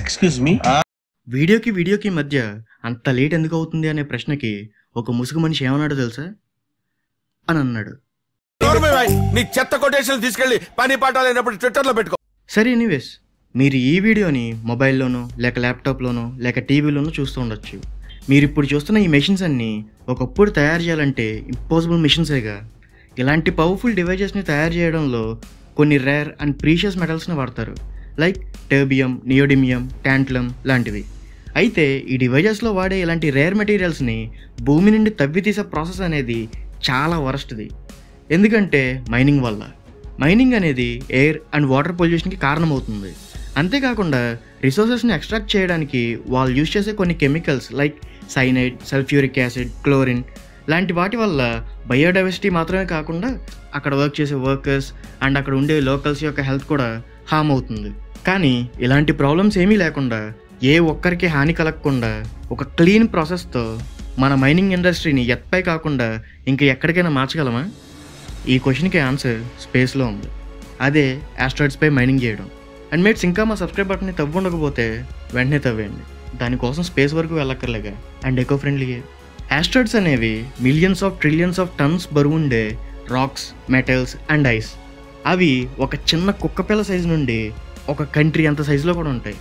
excuse me వీడియోకి వీడియోకి మధ్య అంత లేట్ ఎందుకు అవుతుంది అనే ప్రశ్నకి ఒక ముసుగు మనిషి ఏమన్నాడో తెలుసా అని అన్నాడు నోర్మే భాయ్ నీ చెత్త కొటేషన్ తీసుకెళ్లి పని పాట లేనప్పుడు ట్విట్టర్ లో పెట్టుకో సరే ఎనీవేస్ మీరు ఈ వీడియోని మొబైల్లోనో లేక ల్యాప్టాప్లోనో లేక టీవీలోనో చూస్తూ ఉండొచ్చు మీరు ఇప్పుడు చూస్తున్న ఈ మెషిన్స్ అన్నీ ఒకప్పుడు తయారు చేయాలంటే ఇంపాసిబుల్ మిషన్సేగా ఇలాంటి పవర్ఫుల్ డివైజెస్ని తయారు చేయడంలో కొన్ని రేర్ అండ్ ప్రీషియస్ మెటల్స్ని వాడతారు లైక్ టెర్బియం నియోడిమియం ట్యాంట్లం లాంటివి అయితే ఈ డివైజెస్లో వాడే ఇలాంటి రేర్ మెటీరియల్స్ని భూమి నుండి తవ్వి తీసే ప్రాసెస్ అనేది చాలా వరస్ట్ది ఎందుకంటే మైనింగ్ వల్ల మైనింగ్ అనేది ఎయిర్ అండ్ వాటర్ పొల్యూషన్కి కారణమవుతుంది అంతేకాకుండా రిసోర్సెస్ని ఎక్స్ట్రాక్ట్ చేయడానికి వాళ్ళు యూజ్ చేసే కొన్ని chemicals like cyanide sulphuric acid chlorine లాంటి వాటి వల్ల బయోడైవర్సిటీ మాత్రమే కాకుండా అక్కడ వర్క్ చేసే వర్కర్స్ అండ్ అక్కడ ఉండే లోకల్స్ యొక్క హెల్త్ కూడా హామ్ అవుతుంది కానీ ఇలాంటి ప్రాబ్లమ్స్ ఏమీ లేకుండా ఏ ఒక్కరికి హాని కలగకుండా ఒక క్లీన్ ప్రాసెస్తో మన మైనింగ్ ఇండస్ట్రీని ఎత్పై కాకుండా ఇంకా ఎక్కడికైనా మార్చగలమా ఈ క్వశ్చన్కి ఆన్సర్ స్పేస్లో ఉంది అదే ఆస్ట్రాయిడ్స్పై మైనింగ్ చేయడం అండ్ మేట్స్ ఇంకా మా సబ్స్క్రైబ్ బటన్ని తవ్వు ఉండకపోతే వెంటనే తవ్వేయండి దానికోసం స్పేస్ వరకు వెళ్ళక్కర్లేగా అండ్ ఎకో ఫ్రెండ్లీయే ఆస్ట్రాయిడ్స్ అనేవి millions of trillions of tons బరువు ఉండే రాక్స్ మెటల్స్ అండ్ ఐస్ అవి ఒక చిన్న కుక్కపిల్ల సైజు నుండి ఒక కంట్రీ అంత సైజులో కూడా ఉంటాయి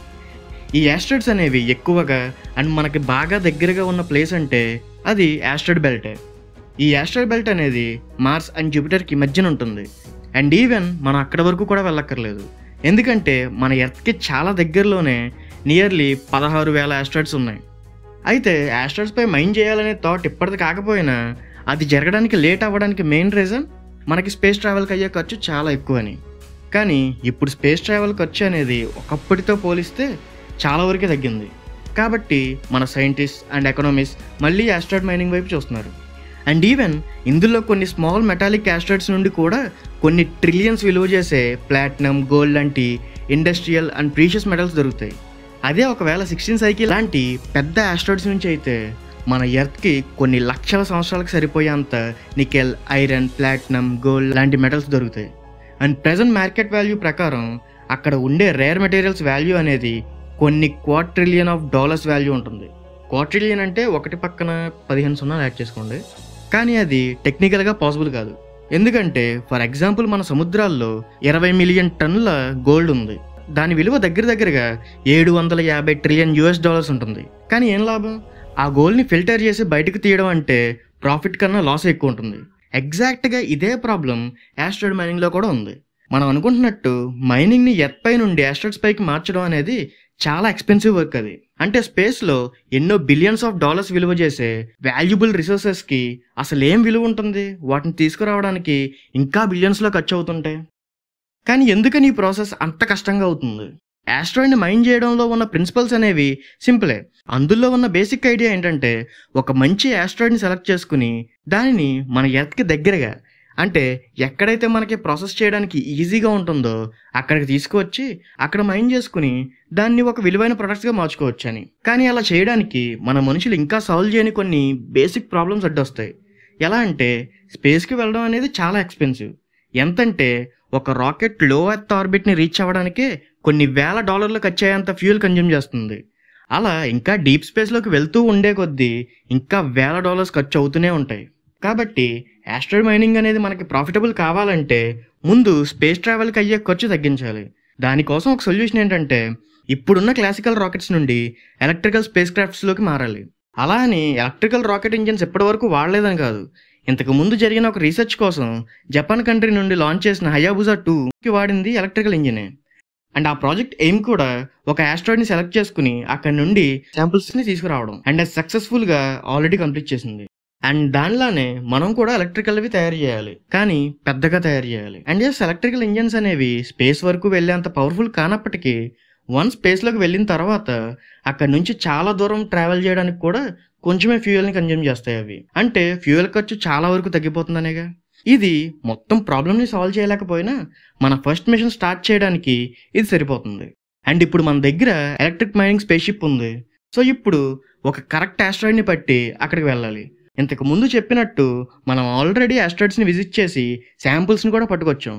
ఈ యాస్ట్రాయిడ్స్ అనేవి ఎక్కువగా అండ్ మనకి బాగా దగ్గరగా ఉన్న ప్లేస్ అంటే అది యాస్ట్రాయిడ్ బెల్టే ఈ యాస్ట్రాయిడ్ బెల్ట్ అనేది మార్స్ అండ్ జూపిటర్కి మధ్యన ఉంటుంది అండ్ ఈవెన్ మనం అక్కడ వరకు కూడా వెళ్ళక్కర్లేదు ఎందుకంటే మన ఎర్త్కి చాలా దగ్గరలోనే నియర్లీ పదహారు వేల యాస్ట్రాయిడ్స్ ఉన్నాయి అయితే యాస్ట్రాయిడ్స్పై మైండ్ చేయాలనే థాట్ ఇప్పటిది కాకపోయినా అది జరగడానికి లేట్ అవ్వడానికి మెయిన్ రీజన్ మనకి స్పేస్ ట్రావెల్కి అయ్యే ఖర్చు చాలా ఎక్కువని కానీ ఇప్పుడు స్పేస్ ట్రావెల్ ఖర్చు అనేది ఒకప్పటితో పోలిస్తే చాలా వరకే తగ్గింది కాబట్టి మన సైంటిస్ట్ అండ్ ఎకనామిస్ట్ మళ్ళీ యాస్ట్రాయిడ్ మైనింగ్ వైపు చూస్తున్నారు అండ్ ఈవెన్ ఇందులో కొన్ని స్మాల్ మెటాలిక్ యాస్ట్రాయిడ్స్ నుండి కూడా కొన్ని ట్రిలియన్స్ విలువ చేసే ప్లాటినం గోల్డ్ లాంటి ఇండస్ట్రియల్ అండ్ ప్రీషియస్ మెటల్స్ దొరుకుతాయి అదే ఒకవేళ సిక్స్టీన్ సైకిల్ లాంటి పెద్ద యాస్ట్రాయిడ్స్ నుంచి అయితే మన ఎర్త్కి కొన్ని లక్షల సంవత్సరాలకు సరిపోయేంత నికెల్ ఐరన్ ప్లాటినం గోల్డ్ లాంటి మెటల్స్ దొరుకుతాయి అండ్ ప్రజెంట్ మార్కెట్ వాల్యూ ప్రకారం అక్కడ ఉండే రేర్ మెటీరియల్స్ వాల్యూ అనేది కొన్ని క్వార్ట్రిలియన్ ఆఫ్ డాలర్స్ వాల్యూ ఉంటుంది క్వార్ట్రిలియన్ అంటే ఒకటి పక్కన పదిహేను సున్నాలు యాడ్ చేసుకోండి కానీ అది టెక్నికల్గా పాసిబుల్ కాదు ఎందుకంటే ఫర్ ఎగ్జాంపుల్ మన సముద్రాల్లో ఇరవై మిలియన్ టన్నుల గోల్డ్ ఉంది దాని విలువ దగ్గర దగ్గరగా ఏడు వందల యాభై ట్రిలియన్ యూఎస్ డాలర్స్ ఉంటుంది కానీ ఏం లాభం ఆ గోల్డ్ని ఫిల్టర్ చేసి బయటకు తీయడం అంటే ప్రాఫిట్ కన్నా లాస్ ఎక్కువ ఉంటుంది ఎగ్జాక్ట్గా ఇదే ప్రాబ్లం యాస్ట్రాయిడ్ మైనింగ్లో కూడా ఉంది మనం అనుకుంటున్నట్టు మైనింగ్ని ఎర్త్ పై నుండి యాస్ట్రాయిడ్స్ పైకి మార్చడం అనేది చాలా ఎక్స్పెన్సివ్ వర్క్ అది అంటే స్పేస్లో ఎన్నో బిలియన్స్ ఆఫ్ డాలర్స్ విలువ చేసే వాల్యుబుల్ రిసోర్సెస్కి అసలు ఏం విలువ ఉంటుంది వాటిని తీసుకురావడానికి ఇంకా బిలియన్స్లో ఖర్చు అవుతుంటాయి కానీ ఎందుకని ఈ ప్రాసెస్ అంత కష్టంగా అవుతుంది ఆస్ట్రాయిడ్ని మైండ్ చేయడంలో ఉన్న ప్రిన్సిపల్స్ అనేవి సింపులే అందులో ఉన్న బేసిక్ ఐడియా ఏంటంటే ఒక మంచి ఆస్ట్రాయిడ్ని సెలెక్ట్ చేసుకుని దానిని మన ఎర్త్కి దగ్గరగా అంటే ఎక్కడైతే మనకి ప్రాసెస్ చేయడానికి ఈజీగా ఉంటుందో అక్కడికి తీసుకువచ్చి అక్కడ మైండ్ చేసుకుని దాన్ని ఒక విలువైన ప్రొడక్ట్స్గా మార్చుకోవచ్చు అని కానీ అలా చేయడానికి మన మనుషులు ఇంకా సాల్వ్ చేయని కొన్ని బేసిక్ ప్రాబ్లమ్స్ అడ్డొస్తాయి ఎలా అంటే స్పేస్కి వెళ్ళడం అనేది చాలా ఎక్స్పెన్సివ్ ఎంతంటే ఒక రాకెట్ లో ఎర్త్ ఆర్బిట్ని రీచ్ అవ్వడానికే కొన్ని వేల డాలర్లు ఖర్చు అయ్యేంత ఫ్యూయల్ కన్జ్యూమ్ చేస్తుంది అలా ఇంకా డీప్ స్పేస్లోకి వెళ్తూ ఉండే కొద్దీ ఇంకా వేల డాలర్స్ ఖర్చు అవుతూనే ఉంటాయి కాబట్టి యాస్ట్రాయిడ్ మైనింగ్ అనేది మనకి ప్రాఫిటబుల్ కావాలంటే ముందు స్పేస్ ట్రావెల్కి అయ్యే ఖర్చు తగ్గించాలి దానికోసం ఒక సొల్యూషన్ ఏంటంటే ఇప్పుడున్న క్లాసికల్ రాకెట్స్ నుండి ఎలక్ట్రికల్ స్పేస్ క్రాఫ్ట్స్లోకి మారాలి అలా అని ఎలక్ట్రికల్ రాకెట్ ఇంజిన్స్ ఎప్పటివరకు వాడలేదని కాదు ఇంతకు ముందు జరిగిన ఒక రీసెర్చ్ కోసం జపాన్ కంట్రీ నుండి లాంచ్ చేసిన హయాబుజా టూకి వాడింది ఎలక్ట్రికల్ ఇంజినే అండ్ ఆ ప్రాజెక్ట్ ఎయిమ్ కూడా ఒక ఆస్ట్రాయిడ్ని సెలెక్ట్ చేసుకుని అక్కడ నుండి శాంపుల్స్ని తీసుకురావడం అండ్ అది సక్సెస్ఫుల్గా ఆల్రెడీ కంప్లీట్ చేసింది అండ్ దానిలానే మనం కూడా ఎలక్ట్రికల్వి తయారు చేయాలి కానీ పెద్దగా తయారు చేయాలి అండ్ ఎస్ ఎలక్ట్రికల్ ఇంజన్స్ అనేవి స్పేస్ వరకు వెళ్ళేంత పవర్ఫుల్ కానప్పటికీ వన్ స్పేస్లోకి వెళ్ళిన తర్వాత అక్కడ నుంచి చాలా దూరం ట్రావెల్ చేయడానికి కూడా కొంచెమే ఫ్యూయల్ని కన్జ్యూమ్ చేస్తాయి అవి అంటే ఫ్యూయల్ ఖర్చు చాలా వరకు తగ్గిపోతుందనేగా ఇది మొత్తం ప్రాబ్లమ్ని సాల్వ్ చేయలేకపోయినా మన ఫస్ట్ మిషన్ స్టార్ట్ చేయడానికి ఇది సరిపోతుంది అండ్ ఇప్పుడు మన దగ్గర ఎలక్ట్రిక్ మైనింగ్ స్పేస్ షిప్ ఉంది సో ఇప్పుడు ఒక కరెక్ట్ ఆస్ట్రాయిడ్ని పట్టి అక్కడికి వెళ్ళాలి ఇంతకు ముందు చెప్పినట్టు మనం ఆల్రెడీ ఆస్ట్రాయిడ్స్ని విజిట్ చేసి శాంపుల్స్ని కూడా పట్టుకొచ్చాం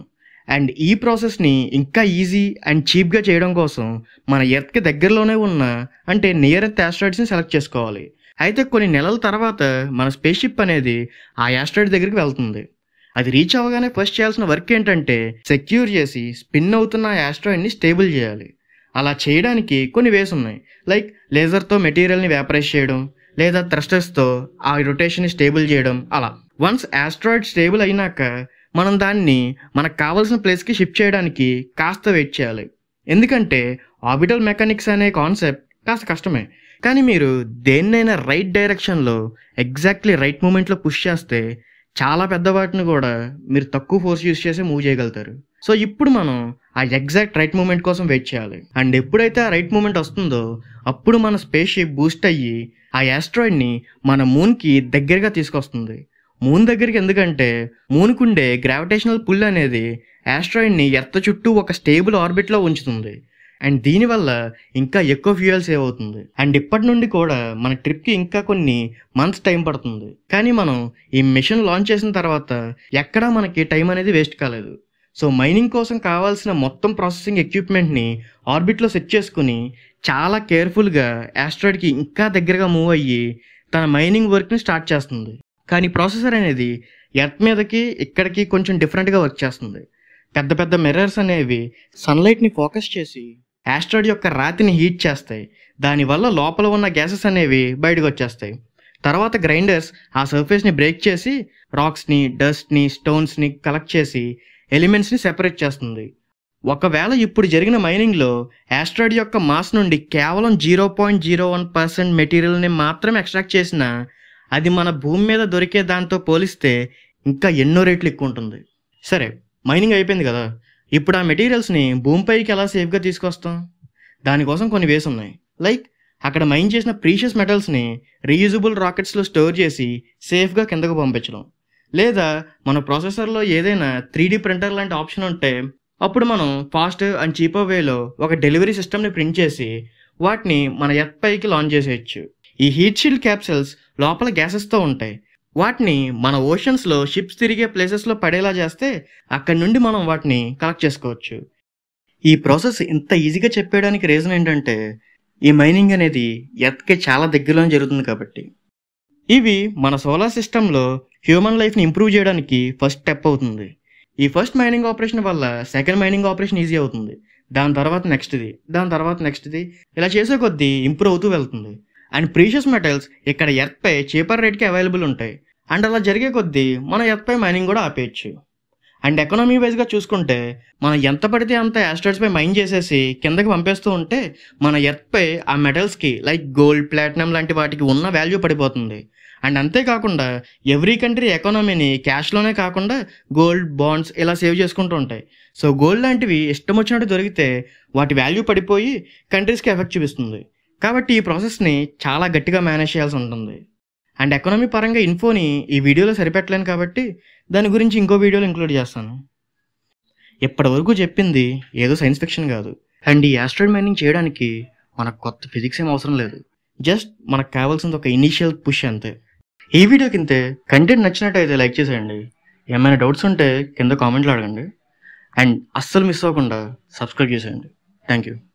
అండ్ ఈ ప్రాసెస్ని ఇంకా ఈజీ అండ్ చీప్గా చేయడం కోసం మన ఎర్త్కి దగ్గరలోనే ఉన్న అంటే నియర్ ఎర్త్ యాస్ట్రాయిడ్స్ని సెలెక్ట్ చేసుకోవాలి అయితే కొన్ని నెలల తర్వాత మన స్పేస్ షిప్ అనేది ఆ యాస్ట్రాయిడ్ దగ్గరికి వెళ్తుంది అది రీచ్ అవ్వగానే ఫస్ట్ చేయాల్సిన వర్క్ ఏంటంటే సెక్యూర్ చేసి స్పిన్ అవుతున్న ఆ యాస్ట్రాయిడ్ని స్టేబుల్ చేయాలి అలా చేయడానికి కొన్ని వేస్ ఉన్నాయి లైక్ లేజర్తో మెటీరియల్ని వ్యాపరైజ్ చేయడం లేదా థ్రస్టర్స్తో ఆ రొటేషన్ని స్టేబుల్ చేయడం అలా వన్స్ యాస్ట్రాయిడ్ స్టేబుల్ అయినాక మనం దాన్ని మనకు కావాల్సిన ప్లేస్కి షిఫ్ట్ చేయడానికి కాస్త వెయిట్ చేయాలి ఎందుకంటే ఆర్బిటల్ మెకానిక్స్ అనే కాన్సెప్ట్ కాస్త కష్టమే కానీ మీరు దేన్నైనా రైట్ డైరెక్షన్లో ఎగ్జాక్ట్లీ రైట్ మూమెంట్లో పుష్ చేస్తే చాలా పెద్ద వాటిని కూడా మీరు తక్కువ ఫోర్స్ యూస్ చేసి మూవ్ చేయగలుగుతారు సో ఇప్పుడు మనం ఆ ఎగ్జాక్ట్ రైట్ మూమెంట్ కోసం వెయిట్ చేయాలి అండ్ ఎప్పుడైతే ఆ రైట్ మూమెంట్ వస్తుందో అప్పుడు మన స్పేస్ షిప్ బూస్ట్ అయ్యి ఆ యాస్ట్రాయిడ్ని మన మూన్కి దగ్గరగా తీసుకొస్తుంది మూన్ దగ్గరికి ఎందుకంటే మూన్కుండే గ్రావిటేషనల్ పుల్ అనేది యాస్ట్రాయిడ్ని ఎర్త్ చుట్టూ ఒక స్టేబుల్ ఆర్బిట్లో ఉంచుతుంది అండ్ దీనివల్ల ఇంకా ఎక్కువ ఫ్యూయల్ సేవ్ అవుతుంది అండ్ ఇప్పటి నుండి కూడా మన ట్రిప్కి ఇంకా కొన్ని మంత్స్ టైం పడుతుంది కానీ మనం ఈ మిషన్ లాంచ్ చేసిన తర్వాత ఎక్కడా మనకి టైం అనేది వేస్ట్ కాలేదు సో మైనింగ్ కోసం కావాల్సిన మొత్తం ప్రాసెసింగ్ ఎక్విప్మెంట్ని ఆర్బిట్లో సెట్ చేసుకుని చాలా కేర్ఫుల్గా యాస్ట్రాయిడ్కి ఇంకా దగ్గరగా మూవ్ అయ్యి తన మైనింగ్ వర్క్ని స్టార్ట్ చేస్తుంది కానీ ప్రాసెసర్ అనేది ఎర్త్ మీదకి ఇక్కడికి కొంచెం డిఫరెంట్గా వర్క్ చేస్తుంది పెద్ద పెద్ద మిర్రర్స్ అనేవి సన్లైట్ని ఫోకస్ చేసి యాస్ట్రాయిడ్ యొక్క రాతిని హీట్ చేస్తాయి దానివల్ల లోపల ఉన్న గ్యాసెస్ అనేవి బయటకు వచ్చేస్తాయి తర్వాత గ్రైండర్స్ ఆ సర్ఫేస్ని బ్రేక్ చేసి రాక్స్ని డస్ట్ని స్టోన్స్ని కలెక్ట్ చేసి ఎలిమెంట్స్ని సెపరేట్ చేస్తుంది ఒకవేళ ఇప్పుడు జరిగిన మైనింగ్లో యాస్ట్రాయిడ్ యొక్క మాస్ నుండి కేవలం zero point zero one percent మెటీరియల్ని మాత్రమే ఎక్స్ట్రాక్ట్ చేసినా అది మన భూమి మీద దొరికే దాంతో పోలిస్తే ఇంకా ఎన్నో రేట్లు ఎక్కువ ఉంటుంది సరే మైనింగ్ అయిపోయింది కదా ఇప్పుడు ఆ మెటీరియల్స్ని భూమిపైకి ఎలా సేఫ్గా తీసుకొస్తాం దానికోసం కొన్ని వేస్ ఉన్నాయి లైక్ అక్కడ మైన్ చేసిన ప్రీషియస్ మెటల్స్ని రీయూజబుల్ రాకెట్స్లో స్టోర్ చేసి సేఫ్గా కిందకు పంపించడం లేదా మన ప్రాసెసర్లో ఏదైనా త్రీ డీ ప్రింటర్ లాంటి ఆప్షన్ ఉంటే అప్పుడు మనం ఫాస్ట్ అండ్ చీపర్ వేలో ఒక డెలివరీ సిస్టమ్ని ప్రింట్ చేసి వాటిని మన ఎర్త్ పైకి లాంచ్ చేసేయచ్చు ఈ హీట్ షీల్డ్ క్యాప్సల్స్ లోపల గ్యాసెస్తో ఉంటాయి వాటిని మన ఓషన్స్లో షిప్స్ తిరిగే ప్లేసెస్లో పడేలా చేస్తే అక్కడి నుండి మనం వాటిని కలెక్ట్ చేసుకోవచ్చు ఈ ప్రాసెస్ ఇంత ఈజీగా చెప్పేయడానికి రీజన్ ఏంటంటే ఈ మైనింగ్ అనేది ఎర్త్కి చాలా దగ్గరలోనే జరుగుతుంది కాబట్టి ఇవి మన సోలార్ సిస్టంలో హ్యూమన్ లైఫ్ని ఇంప్రూవ్ చేయడానికి ఫస్ట్ స్టెప్ అవుతుంది ఈ ఫస్ట్ మైనింగ్ ఆపరేషన్ వల్ల సెకండ్ మైనింగ్ ఆపరేషన్ ఈజీ అవుతుంది దాని తర్వాత నెక్స్ట్ది దాని తర్వాత నెక్స్ట్ది ఇలా చేసే కొద్దీ ఇంప్రూవ్ అవుతూ వెళ్తుంది అండ్ ప్రీషియస్ మెటల్స్ ఇక్కడ ఎర్త్పై చీపర్ రేట్కి అవైలబుల్ ఉంటాయి అండ్ అలా జరిగే కొద్దీ మన ఎర్త్పై మైనింగ్ కూడా ఆపేయచ్చు అండ్ ఎకనామీ వైజ్గా చూసుకుంటే మనం ఎంత పడితే అంత యాస్ట్రాయిడ్స్పై మైన్ చేసేసి కిందకి పంపేస్తూ ఉంటే మన ఎర్త్పై ఆ మెటల్స్కి లైక్ గోల్డ్ ప్లాటినం లాంటి వాటికి ఉన్న వాల్యూ పడిపోతుంది అండ్ అంతేకాకుండా ఎవ్రీ కంట్రీ ఎకానమీని క్యాష్లోనే కాకుండా గోల్డ్ బాండ్స్ ఇలా సేవ్ చేసుకుంటూ ఉంటాయి సో గోల్డ్ లాంటివి ఇష్టం వచ్చినట్టు దొరికితే వాటి వాల్యూ పడిపోయి కంట్రీస్కి ఎఫెక్ట్ చూపిస్తుంది కాబట్టి ఈ ప్రాసెస్ని చాలా గట్టిగా మేనేజ్ చేయాల్సి ఉంటుంది అండ్ ఎకనామీ పరంగా ఇన్ఫోని ఈ వీడియోలో సరిపెట్టలేను కాబట్టి దాని గురించి ఇంకో వీడియోలో ఇంక్లూడ్ చేస్తాను ఇప్పటివరకు చెప్పింది ఏదో సైన్స్ ఫిక్షన్ కాదు అండ్ ఈ ఆస్ట్రాయిడ్ మైనింగ్ చేయడానికి మనకు కొత్త ఫిజిక్స్ ఏం అవసరం లేదు జస్ట్ మనకు కావాల్సింది ఒక ఇనీషియల్ పుష్ అంతే ఈ వీడియో కింద కంటెంట్ నచ్చినట్టయితే లైక్ చేసేయండి ఏమైనా డౌట్స్ ఉంటే కింద కామెంట్లో అడగండి అండ్ అస్సలు మిస్ అవ్వకుండా సబ్స్క్రైబ్ చేసేయండి థ్యాంక్ యూ